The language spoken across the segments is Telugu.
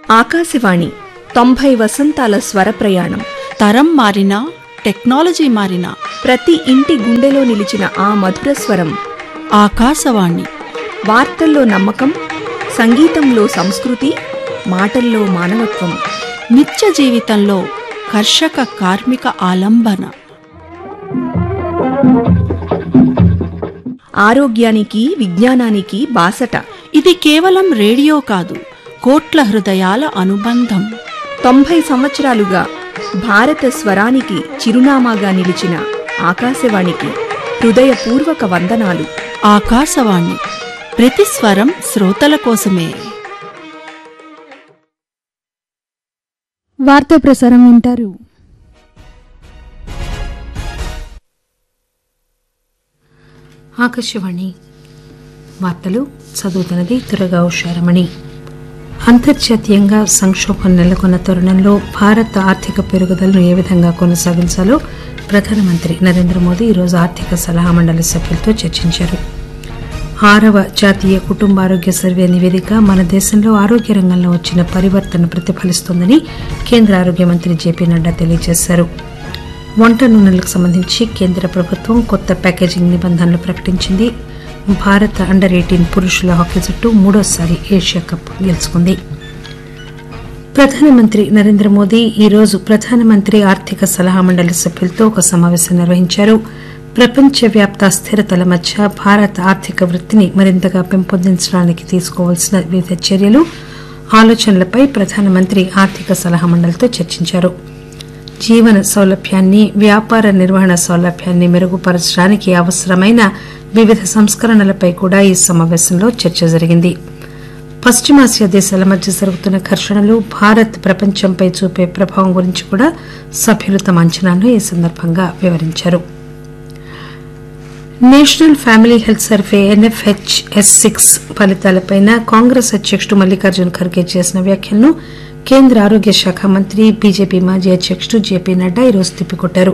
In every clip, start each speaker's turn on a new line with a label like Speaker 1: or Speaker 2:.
Speaker 1: ఆకాశవాణి తొంభై వసంతాల స్వర ప్రయాణం
Speaker 2: తరం మారినా టెక్నాలజీ మారినా
Speaker 1: ప్రతి ఇంటి గుండెలో నిలిచిన ఆ మధుర స్వరం
Speaker 2: ఆకాశవాణి
Speaker 1: వార్తల్లో నమ్మకం సంగీతంలో సంస్కృతి మాటల్లో మానవత్వం
Speaker 2: నిత్య జీవితంలో కర్షక కార్మిక ఆలంబన
Speaker 1: ఆరోగ్యానికి విజ్ఞానానికి బాసట
Speaker 2: ఇది కేవలం రేడియో కాదు కోట్ల హృదయాల అనుబంధం
Speaker 1: తొంభై సంవత్సరాలుగా భారత స్వరానికి చిరునామాగా నిలిచిన ఆకాశవాణికి హృదయపూర్వక వందనాలు
Speaker 2: ఆకాశవాణి ప్రతి స్వరం శ్రోతల కోసమే
Speaker 3: వార్తా ప్రసారం వింటారు
Speaker 4: ఆకాశవాణి వార్తలు చదువుతున్నది దురగా ఉషారమణి అంతర్జాతీయంగా సంక్షోభం నెలకొన్న తరుణంలో భారత ఆర్థిక పెరుగుదలను ఏ విధంగా కొనసాగించాలో ప్రధానమంత్రి నరేంద్ర మోదీ ఈరోజు ఆర్థిక సలహా మండలి సభ్యులతో చర్చించారు ఆరవ జాతీయ కుటుంబ ఆరోగ్య సర్వే నివేదిక మన దేశంలో ఆరోగ్య రంగంలో వచ్చిన పరివర్తన ప్రతిఫలిస్తోందని కేంద్ర ఆరోగ్య మంత్రి జేపీ నడ్డా తెలియజేశారు వంట నూనెలకు సంబంధించి కేంద్ర ప్రభుత్వం కొత్త ప్యాకేజింగ్ నిబంధనలు ప్రకటించింది భారత అండర్ ఎయిటీన్ పురుషుల హాకీ జట్టు మూడోసారి ఏషియా కప్ గెలుచుకుంది ప్రధానమంత్రి నరేంద్ర మోదీ ఈరోజు ప్రధానమంత్రి ఆర్థిక సలహా మండలి సభ్యులతో ఒక సమావేశం నిర్వహించారు ప్రపంచవ్యాప్త అస్థిరతల మధ్య భారత ఆర్థిక వృద్ధిని మరింతగా పెంపొందించడానికి తీసుకోవాల్సిన వివిధ చర్యలు ఆలోచనలపై ప్రధానమంత్రి ఆర్థిక సలహా మండలితో చర్చించారు జీవన సౌలభ్యాన్ని వ్యాపార నిర్వహణ సౌలభ్యాన్ని మెరుగుపరచడానికి అవసరమైన వివిధ సంస్కరణలపై కూడా ఈ సమావేశంలో చర్చ జరిగింది పశ్చిమాసియా దేశాల మధ్య జరుగుతున్న ఘర్షణలు భారత్ ప్రపంచంపై చూపే ప్రభావం గురించి కూడా సభ్యులు తమ అంచనాలను ఈ సందర్భంగా వివరించారు national family health survey NFH S six ఫలితాలపై కాంగ్రెస్ అధ్యకుడు మల్లికార్జున్ ఖర్గే చేసిన వ్యాఖ్యలను కేంద్ర ఆరోగ్య శాఖ మంత్రి బీజేపీ మాజీ అధ్యకుడు జేపీ నడ్డా ఈరోజు తిప్పికొట్టారు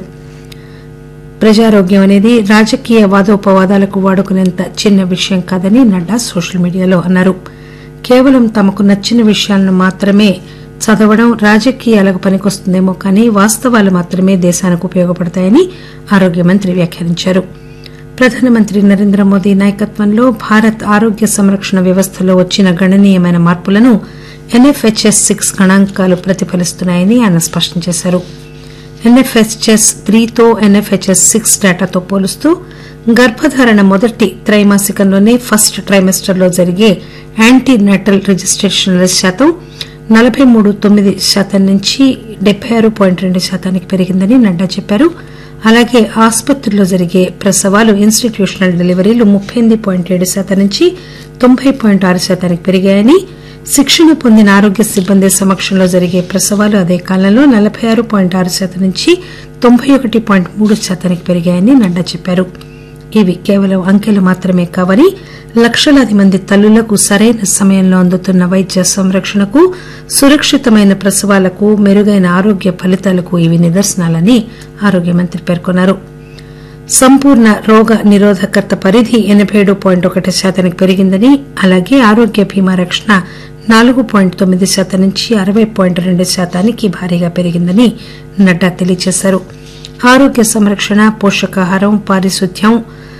Speaker 4: ప్రజారోగ్యం అనేది రాజకీయ వాదోపవాదాలకు వాడుకునేంత చిన్న విషయం కాదని నడ్డా సోషల్ మీడియాలో అన్నారు కేవలం తమకు నచ్చిన విషయాలను మాత్రమే చదవడం రాజకీయాలకు పనికొస్తుందేమో కానీ వాస్తవాలు మాత్రమే దేశానికి ఉపయోగపడతాయని ఆరోగ్య మంత్రి వ్యాఖ్యానించారు ప్రధానమంత్రి నరేంద్ర మోదీ నాయకత్వంలో భారత్ ఆరోగ్య సంరక్షణ వ్యవస్థలో వచ్చిన గణనీయమైన మార్పులను ఎన్ఎఫ్హెచ్ఎస్ సిక్స్ గణాంకాలు ప్రతిఫలిస్తున్నాయని ఆయన స్పష్టం చేశారు ఎన్ఎఫ్హెచ్ఎస్ త్రీతో ఎన్ఎఫ్హెచ్ఎస్ సిక్స్ డేటాతో పోలుస్తూ గర్భధారణ మొదటి త్రైమాసికంలోనే ఫస్ట్ ట్రైమెస్టర్లో జరిగే యాంటీ నాటల్ రిజిస్ట్రేషన్ల శాతం నలభై మూడు తొమ్మిది శాతం నుంచి డెబ్బై ఆరు పాయింట్ రెండు శాతానికి పెరిగిందని నడ్డా చెప్పారు అలాగే ఆసుపత్రుల్లో జరిగే ప్రసవాలు ఇన్స్టిట్యూషనల్ డెలివరీలు ముప్పై ఎనిమిది పాయింట్ ఏడు శాతం నుంచి తొంభై పాయింట్ ఆరు శాతానికి పెరిగాయని శిక్షణ పొందిన ఆరోగ్య సిబ్బంది సమక్షంలో జరిగే ప్రసవాలు అదే కాలంలో నలభై ఆరు పాయింట్ ఆరు శాతం నుంచి తొంభై ఒకటి పాయింట్ మూడు శాతానికి పెరిగాయని నడ్డా చెప్పారు ఇవి కేవలం అంకెలు మాత్రమే కావని లక్షలాది మంది తల్లులకు సరైన సమయంలో అందుతున్న వైద్య సంరక్షణకు సురక్షితమైన ప్రసవాలకు మెరుగైన ఆరోగ్య ఫలితాలకు ఇవి నిదర్శనాలని ఆరోగ్య మంత్రి పేర్కొన్నారు సంపూర్ణ రోగ నిరోధకత పరిధి ఎనబై ఏడు పాయింట్ ఒకటి శాతానికి పెరిగిందని అలాగే ఆరోగ్య బీమా రక్షణ నాలుగు పాయింట్ తొమ్మిది శాతం నుంచి అరవై పాయింట్ రెండు శాతానికి భారీగా పెరిగిందని నడ్డా తెలియజేశారు ఆరోగ్య సంరక్షణ పోషకాహారం పారిశుద్ధ్యం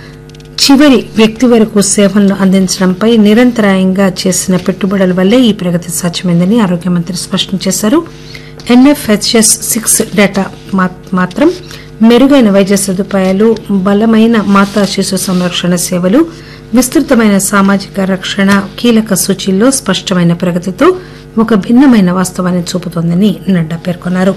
Speaker 4: చివరి వ్యక్తి వరకు సేవలను అందించడంపై నిరంతరాయంగా చేసిన పెట్టుబడుల వల్లే ఈ ప్రగతి సాధ్యమైందని ఆరోగ్య మంత్రి స్పష్టం చేశారు ఎన్ఎఫ్హెచ్ఎస్ సిక్స్ డేటా మాత్రం మెరుగైన వైద్య సదుపాయాలు బలమైన మాతా శిశు సంరక్షణ సేవలు విస్తృతమైన సామాజిక రక్షణ కీలక సూచీల్లో స్పష్టమైన ప్రగతితో ఒక భిన్నమైన వాస్తవాన్ని చూపుతోందని నడ్డా పేర్కొన్నారు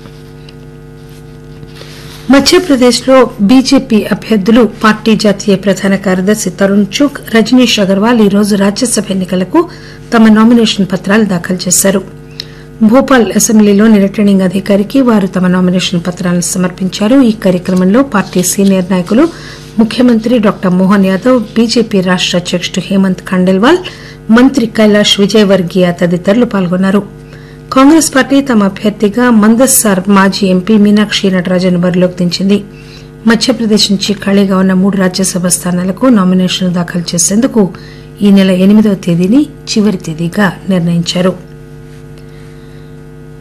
Speaker 4: మధ్యప్రదేశ్లో బీజేపీ అభ్యర్థులు పార్టీ జాతీయ ప్రధాన కార్యదర్శి తరుణ్ చుక్ రజనీష్ అగర్వాల్ ఈరోజు రాజ్యసభ ఎన్నికలకు తమ నామినేషన్ పత్రాలు దాఖలు చేశారు భోపాల్ అసెంబ్లీలోని రిటర్నింగ్ అధికారికి వారు తమ నామినేషన్ పత్రాలను సమర్పించారు ఈ కార్యక్రమంలో పార్టీ సీనియర్ నాయకులు ముఖ్యమంత్రి డాక్టర్ మోహన్ యాదవ్ బీజేపీ రాష్ట అధ్యకుడు హేమంత్ ఖండేల్వాల్ మంత్రి కైలాష్ విజయవర్గీయ తదితరులు పాల్గొన్నారు కాంగ్రెస్ పార్టీ తమ అభ్యర్థిగా మందస్సార్ మాజీ ఎంపీ మీనాక్షి నటరాజన్ బరిలోకి దించింది మధ్యప్రదేశ్ నుంచి ఖాళీగా ఉన్న మూడు రాజ్యసభ స్థానాలకు నామినేషన్లు దాఖలు చేసేందుకు ఈ నెల ఎనిమిదవ తేదీని చివరి తేదీగా నిర్ణయించారు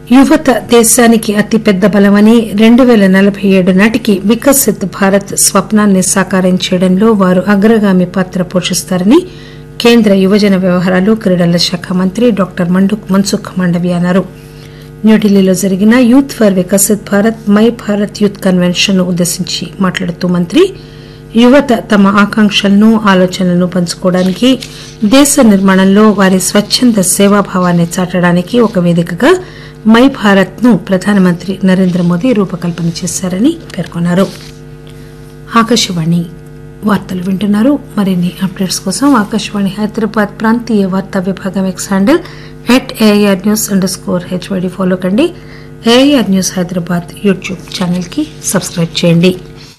Speaker 4: యువత దేశానికి అతిపెద్ద బలమని రెండు పేల నలభై ఏడు నాటికి వికసిత్ భారత్ స్వప్నాన్ని సాకారం చేయడంలో వారు అగ్రగామి పాత్ర పోషిస్తారని కేంద్ర యువజన వ్యవహారాలు క్రీడల శాఖ మంత్రి డాక్టర్ మండుక్ మన్సుఖ్ మాండవ్య అన్నారు న్యూఢిల్లీలో జరిగిన youth for Viksit Bharat my Bharat youth convention ఉద్దేశించి మాట్లాడుతూ మంత్రి యువత తమ ఆకాంక్షలను ఆలోచనలను పంచుకోవడానికి దేశ నిర్మాణంలో వారి స్వచ్చంద సేవాభావాన్ని చాటడానికి ఒక వేదికగా మై భారత్ ను ప్రధానమంత్రి నరేంద్ర మోదీ రూపకల్పన చేశారని పేర్కొన్నారు ఆకాశవాణి వార్తలు వింటున్నారు మరిన్ని అప్డేట్స్ కోసం ఆకాశవాణి హైదరాబాద్ ప్రాంతీయ వార్తా విభాగం X handle at AIR news underscore HYD follow కండి AIR news Hyderabad YouTube channel కి సబ్స్క్రైబ్ చేయండి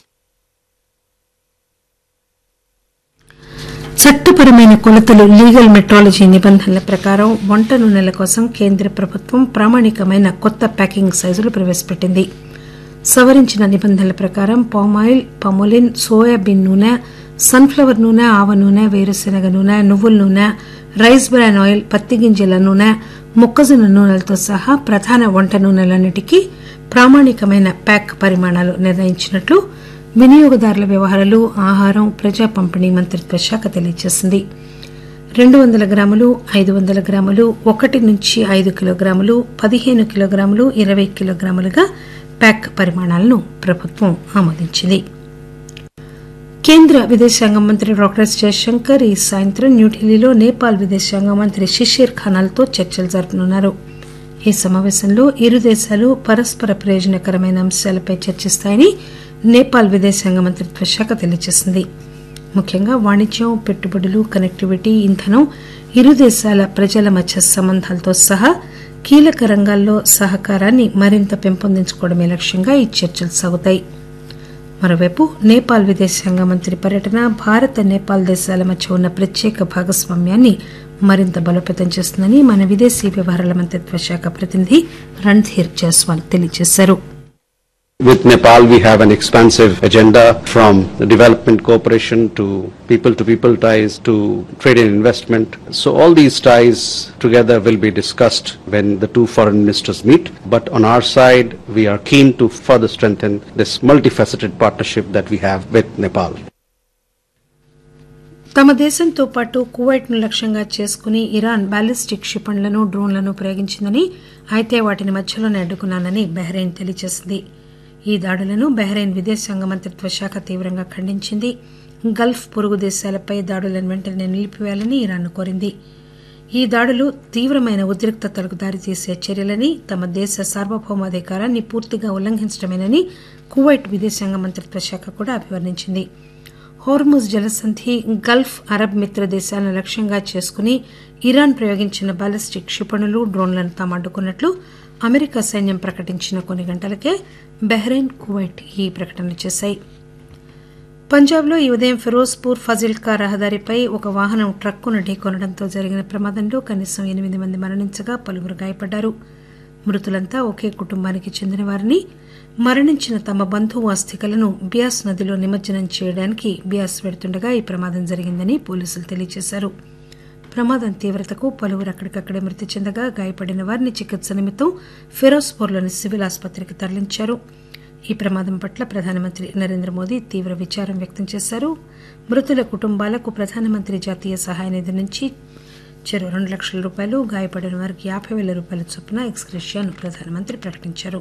Speaker 4: చట్టపరమైన కొలతలు లీగల్ మెట్రాలజీ నిబంధనల ప్రకారం వంట నూనెల కోసం కేంద్ర ప్రభుత్వం ప్రామాణికమైన కొత్త ప్యాకింగ్ సైజులు ప్రవేశపెట్టింది సవరించిన నిబంధనల ప్రకారం పామాయిల్ పమోలిన్ సోయాబీన్ నూనె సన్ఫ్లవర్ నూనె ఆవ నూనె వేరుశెనగ నూనె నువ్వుల నూనె రైస్ బ్రాన్ ఆయిల్ పత్తి గింజల నూనె మొక్కజొన్న నూనెలతో సహా ప్రధాన వంట నూనెలన్నిటికీ ప్రామాణికమైన ప్యాక్ పరిమాణాలు నిర్ణయించినట్లు వినియోగదారుల వ్యవహారాలు ఆహారం ప్రజా పంపిణీ మంత్రిత్వ శాఖ తెలియజేసింది రెండు వందల గ్రాములు ఐదు వందల గ్రాములు ఒకటి నుంచి ఐదు కిలోగ్రాములు పదిహేను కిలోగ్రాములు ఇరవై కిలోగ్రాములుగా ప్యాక్ పరిమాణాలను ప్రభుత్వం ఆమోదించింది కేంద్ర విదేశాంగ మంత్రి డాక్టర్ ఎస్ జయశంకర్ ఈ సాయంత్రం న్యూఢిల్లీలో నేపాల్ విదేశాంగ మంత్రి షిషీర్ ఖానాల్తో చర్చలు జరపనున్నారు ఈ సమావేశంలో ఇరు దేశాలు పరస్పర ప్రయోజనకరమైన అంశాలపై చర్చిస్తాయని నేపాల్ విదేశాంగ మంత్రిత్వ శాఖ తెలియజేసింది ముఖ్యంగా వాణిజ్యం పెట్టుబడులు కనెక్టివిటీ ఇంధనం ఇరు దేశాల ప్రజల మధ్య సంబంధాలతో సహా కీలక రంగాల్లో సహకారాన్ని మరింత పెంపొందించుకోవడమే లక్ష్యంగా ఈ చర్చలు సాగుతాయి మరోవైపు నేపాల్ విదేశాంగ మంత్రి పర్యటన భారత్ నేపాల్ దేశాల మధ్య ఉన్న ప్రత్యేక భాగస్వామ్యాన్ని మరింత బలోపేతం చేస్తుందని మన విదేశీ వ్యవహారాల మంత్రిత్వ శాఖ ప్రతినిధి రణ్ధీర్ జైస్వాల్ తెలియజేశారు
Speaker 3: With Nepal, we have an expansive agenda from development cooperation to people to people ties to trade and investment. So all these ties together will be discussed when the two foreign ministers meet. But on our side, we are keen to further strengthen this multifaceted partnership that we have with Nepal.
Speaker 4: తమ దేశంతో పాటు కువైట్ ను లక్ష్యంగా చేసుకుని ఇరాన్ బాలిస్టిక్ క్షిపణులను డ్రోన్లను ప్రయోగించిందని అయితే వాటిని మధ్యలోనే అడ్డుకున్నానని బహ్రెయిన్ తెలియజేసింది ఈ దాడులను బహ్రెయిన్ విదేశాంగ మంత్రిత్వ శాఖ తీవ్రంగా ఖండించింది గల్ఫ్ పొరుగు దేశాలపై దాడులను వెంటనే నిలిపివేయాలని ఇరాన్ కోరింది ఈ దాడులు తీవ్రమైన ఉద్రిక్తతలకు దారితీసే చర్యలని తమ దేశ సార్వభౌమాధికారాన్ని పూర్తిగా ఉల్లంఘించడమేనని కువైట్ విదేశాంగ మంత్రిత్వ శాఖ కూడా అభివర్ణించింది హోర్ముజ్ జలసంధి గల్ఫ్ అరబ్ మిత్ర దేశాలను లక్ష్యంగా చేసుకుని ఇరాన్ ప్రయోగించిన బాలిస్టిక్ క్షిపణులు డ్రోన్లను తాము అడ్డుకున్నట్లు అమెరికా సైన్యం ప్రకటించిన కొన్ని గంటలకే బహ్రెయిన్ కువైట్ ఈ ప్రకటన చేశాయి పంజాబ్లో ఈ ఉదయం ఫిరోజ్పూర్ ఫజిల్కా రహదారిపై ఒక వాహనం ట్రక్కును ఢీకొనడంతో జరిగిన ప్రమాదంలో కనీసం ఎనిమిది మంది మరణించగా పలువురు గాయపడ్డారు మృతులంతా ఒకే కుటుంబానికి చెందినవారని మరణించిన తమ బంధువు అస్థికలను బియాస్ నదిలో నిమజ్జనం చేయడానికి బియాస్ వెడుతుండగా ఈ ప్రమాదం జరిగిందని పోలీసులు తెలియజేశారు ప్రమాదం తీవ్రతకు పలువురు అక్కడికక్కడే మృతి చెందగా గాయపడిన వారిని చికిత్స నిమిత్తం ఫిరోజ్పూర్లోని సివిల్ ఆసుపత్రికి తరలించారు ఈ ప్రమాదం పట్ల ప్రధానమంత్రి నరేంద్ర మోదీ తీవ్ర విచారం వ్యక్తం చేశారు మృతుల కుటుంబాలకు ప్రధానమంత్రి జాతీయ సహాయ నిధి నుంచి చెరో రెండు లక్షల రూపాయలు గాయపడిన వారికి యాభై వేల రూపాయల చొప్పున ఎక్స్గ్రెషియాను ప్రధానమంత్రి ప్రకటించారు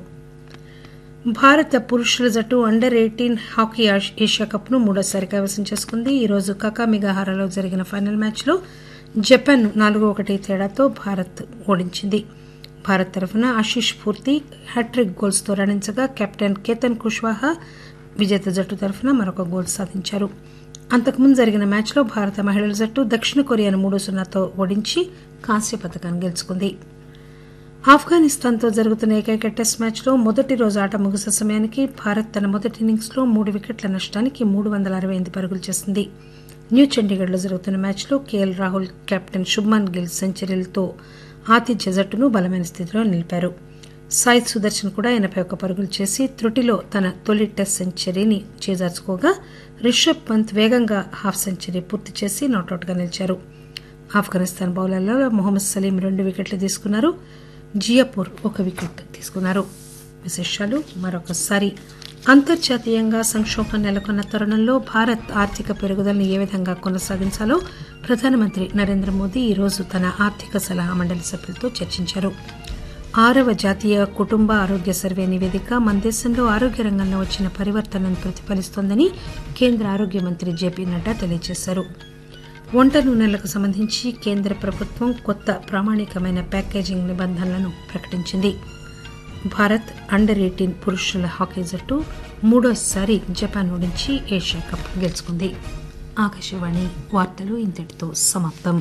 Speaker 4: భారత పురుషుల జట్టు అండర్ ఎయిటీన్ హాకీ ఏషియా కప్ను మూడోసారి కైవసం చేసుకుంది ఈరోజు కకామిగాహారాలో జరిగిన ఫైనల్ మ్యాచ్లో జపాన్ నాలుగు ఒకటి తేడాతో భారత్ ఓడించింది భారత్ తరఫున ఆశీష్ పూర్తి హ్యాట్రిక్ గోల్స్తో రాణించగా కెప్టెన్ కేతన్ కుష్వాహా విజేత జట్టు తరఫున మరొక గోల్ సాధించారు అంతకుముందు జరిగిన మ్యాచ్లో భారత మహిళల జట్టు దక్షిణ కొరియాను మూడు సున్నాతో ఓడించి కాంస్య పథకాన్ని గెలుచుకుంది ఆఫ్ఘనిస్తాన్తో జరుగుతున్న ఏకైక టెస్ట్ మ్యాచ్లో మొదటి రోజు ఆట ముగిసే సమయానికి భారత్ తన మొదటి ఇన్నింగ్స్లో మూడు వికెట్ల నష్టానికి మూడు వందల అరవై ఎనిమిది పరుగులు చేసింది న్యూ చండీగఢ్లో జరుగుతున్న మ్యాచ్లో కేఎల్ రాహుల్ కెప్టెన్ శుభ్మన్ గిల్ సెంచరీలతో ఆతిథ్య జట్టును బలమైన స్థితిలో నిలిపారు సాయి సుదర్శన్ కూడా ఎనభై ఒక్క పరుగులు చేసి త్రుటిలో తన తొలి టెస్ట్ సెంచరీని చేజార్చుకోగా రిషబ్ పంత్ వేగంగా హాఫ్ సెంచరీ పూర్తి చేసి నాటౌట్గా నిలిచారు ఆఫ్ఘనిస్తాన్ బౌలర్లలో మొహమ్మద్ సలీం రెండు వికెట్లు తీసుకున్నారు జియాపూర్ ఒక వికెట్ తీసుకున్నారు విశేషాలు మరొకసారి అంతర్జాతీయంగా సంక్షోభం నెలకొన్న తరుణంలో భారత్ ఆర్థిక పెరుగుదలను ఏ విధంగా కొనసాగించాలో ప్రధానమంత్రి నరేంద్ర మోదీ ఈరోజు తన ఆర్థిక సలహా మండలి సభ్యులతో చర్చించారు ఆరవ జాతీయ కుటుంబ ఆరోగ్య సర్వే నివేదిక మన దేశంలో ఆరోగ్య రంగంలో వచ్చిన పరివర్తనను ప్రతిఫలిస్తోందని కేంద్ర ఆరోగ్య మంత్రి జేపీ నడ్డా తెలియజేశారు వంట నూనెలకు సంబంధించి కేంద్ర ప్రభుత్వం కొత్త ప్రామాణికమైన ప్యాకేజింగ్ నిబంధనలను ప్రకటించింది భారత్ అండర్ ఎయిటీన్ పురుషుల హాకీ జట్టు మూడోసారి జపాన్ ఓడించి ఏషియా కప్ గెలుచుకుంది ఆకాశవాణి వార్తలు ఇంతటితో సమాప్తం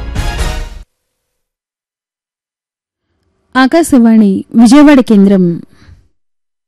Speaker 5: ఆకాశవాణి విజయవాడ కేంద్రం